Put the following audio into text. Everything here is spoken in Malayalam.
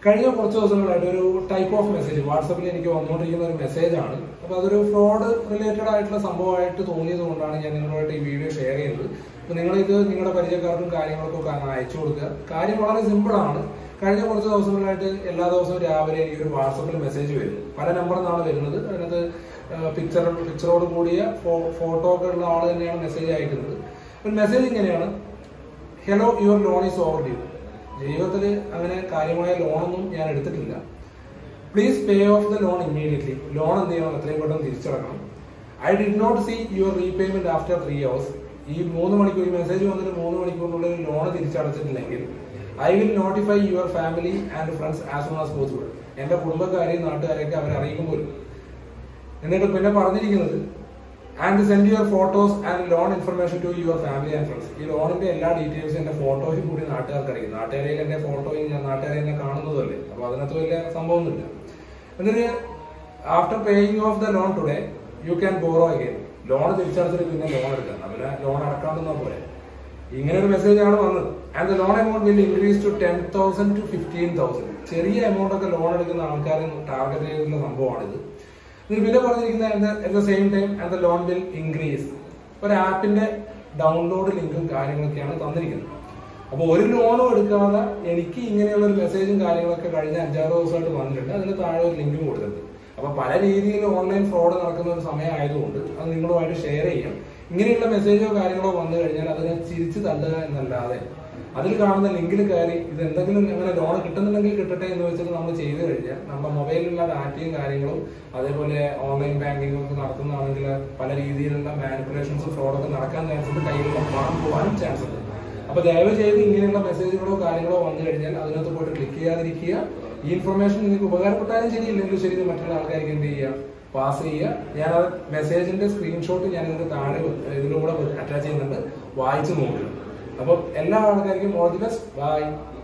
കഴിഞ്ഞ കുറച്ച് ദിവസങ്ങളായിട്ട് ഒരു ടൈപ്പ് ഓഫ് മെസ്സേജ് വാട്സപ്പിൽ എനിക്ക് വന്നുകൊണ്ടിരിക്കുന്ന ഒരു മെസ്സേജ് ആണ് അപ്പോൾ അതൊരു ഫ്രോഡ് റിലേറ്റഡ് ആയിട്ടുള്ള സംഭവമായിട്ട് തോന്നിയത് കൊണ്ടാണ് ഞാൻ നിങ്ങളുമായിട്ട് ഈ വീഡിയോ ഷെയർ ചെയ്യുന്നത് അപ്പോൾ നിങ്ങളിത് നിങ്ങളുടെ പരിചയക്കാർക്കും കാര്യങ്ങൾക്കും ഒക്കെ അങ്ങ് അയച്ചു കൊടുക്കുക കാര്യം വളരെ സിമ്പിൾ ആണ് കഴിഞ്ഞ കുറച്ച് ദിവസങ്ങളായിട്ട് എല്ലാ ദിവസവും രാവിലെ എനിക്ക് ഒരു വാട്സപ്പിൽ മെസ്സേജ് വരും പല നമ്പറിൽ നിന്നാണ് വരുന്നത് അതിനകത്ത് പിക്ചർ പിക്ചറോട് കൂടിയ ഫോട്ടോ ഒക്കെ ഉള്ള ആൾ തന്നെയാണ് മെസ്സേജ് അയക്കുന്നത് ഒരു മെസ്സേജ് ഇങ്ങനെയാണ് hello your loan is overdue ജീവിതത്തിൽ അങ്ങനെ കാര്യമായ ലോണൊന്നും ഞാൻ എടുത്തിട്ടില്ല please pay off the loan immediately loan എന്ത് ചെയ്യണം എത്രയും പെട്ടെന്ന് തിരിച്ചടക്കണം I did not see your repayment after three hours ഈ മൂന്ന് മണിക്കൂർ ഈ മെസ്സേജ് വന്നിട്ട് മൂന്ന് മണിക്കൂറിനുള്ളിൽ ലോൺ തിരിച്ചടച്ചിട്ടില്ലെങ്കിൽ I will notify your family and friends as soon as possible എന്റെ കുടുംബക്കാരെയും നാട്ടുകാരെയൊക്കെ അവരെ അറിയിക്കും പോലും എന്നിട്ട് പിന്നെ പറഞ്ഞിരിക്കുന്നത് and send your photos and loan information to your family and friends ഈ ലോണിന്റെ എല്ലാ ഡീറ്റെയിൽസും എന്റെ ഫോട്ടോയും കൂടി നാട്ടുകാർക്ക് അറിയും നാട്ടുകാരെയിൽ എന്റെ ഫോട്ടോയും ഞാൻ നാട്ടുകാരെ എന്നെ കാണുന്നതല്ലേ അപ്പൊ അതിനകത്ത് വലിയ സംഭവമൊന്നുമില്ല എന്നിട്ട് after paying off the loan today you can borrow again loan തിരിച്ചടച്ചിട്ട് പിന്നെ ലോൺ എടുക്കാം അവരെ ലോൺ അടക്കാമെന്നാ പോലെ ഇങ്ങനെ ഒരു മെസ്സേജ് ആണ് വന്നത് and the loan amount will increase to ten thousand to fifteen thousand ചെറിയ എമൗണ്ട് ഒക്കെ ലോൺ എടുക്കുന്ന ആൾക്കാരെ ടാർഗറ്റ് ചെയ്തിട്ടുള്ള സംഭവമാണിത് എന്നിട്ട് പിന്നെ പറഞ്ഞിരിക്കുന്നത് at the same time and the loan will increase ഒരു ആപ്പിന്റെ ഡൗൺലോഡ് ലിങ്കും കാര്യങ്ങളൊക്കെയാണ് തന്നിരിക്കുന്നത് അപ്പോൾ ഒരു ലോണും എടുക്കാതെ എനിക്ക് ഇങ്ങനെയുള്ള ഒരു മെസ്സേജും കാര്യങ്ങളൊക്കെ കഴിഞ്ഞ അഞ്ചാറ് ദിവസമായിട്ട് വന്നിട്ടുണ്ട് അതിന് താഴെ ഒരു ലിങ്കും കൊടുത്തിട്ടുണ്ട് അപ്പൊ പല രീതിയിൽ ഓൺലൈൻ ഫ്രോഡ് നടക്കുന്ന ഒരു സമയമായതുകൊണ്ട് അത് നിങ്ങളുമായിട്ട് ഷെയർ ചെയ്യാം ഇങ്ങനെയുള്ള മെസ്സേജോ കാര്യങ്ങളോ വന്നു കഴിഞ്ഞാൽ അതിനെ ചിരിച്ചു തള്ളുക എന്നല്ലാതെ അതിൽ കാണുന്ന ലിങ്കിൽ കയറി ഇത് എന്തെങ്കിലും അങ്ങനെ ലോൺ കിട്ടുന്നുണ്ടെങ്കിൽ കിട്ടട്ടെ എന്ന് വെച്ചിട്ട് നമ്മൾ ചെയ്തു കഴിഞ്ഞാൽ നമ്മുടെ മൊബൈലിലുള്ള ഡാറ്റയും കാര്യങ്ങളും അതേപോലെ ഓൺലൈൻ ബാങ്കിങ് ഒക്കെ നടത്തുന്നതാണെങ്കിൽ പല രീതിയിലുള്ള മാനിപ്പുലേഷൻസും ഫ്രോഡൊക്കെ നടക്കാൻ ചാൻസ് ഉണ്ട് കയ്യിലുള്ള പണം പോകാനും ചാൻസ് ഉണ്ട് അപ്പൊ ദയവ് ചെയ്ത് ഇങ്ങനെയുള്ള മെസ്സേജുകളോ കാര്യങ്ങളോ വന്നു കഴിഞ്ഞാൽ അതിനകത്ത് പോയിട്ട് ക്ലിക്ക് ചെയ്യാതിരിക്കുക ഈ ഇൻഫർമേഷൻ നിങ്ങൾക്ക് ഉപകാരപ്പെട്ടാലും ശരി ഇല്ലെങ്കിൽ ശരി ഇത് മറ്റുള്ള ആൾക്കാർക്ക് എന്ത് ചെയ്യുക പാസ് ചെയ്യുക ഞാൻ ആ മെസ്സേജിന്റെ സ്ക്രീൻഷോട്ട് ഞാൻ ഇതിന്റെ താഴെ ഇതിലൂടെ അറ്റാച്ച് ചെയ്യുന്നുണ്ട് വായിച്ചു നോക്കുക അപ്പം എല്ലാ ആൾക്കാർക്കും ഓൾ ദി ബെസ്റ്റ് ബൈ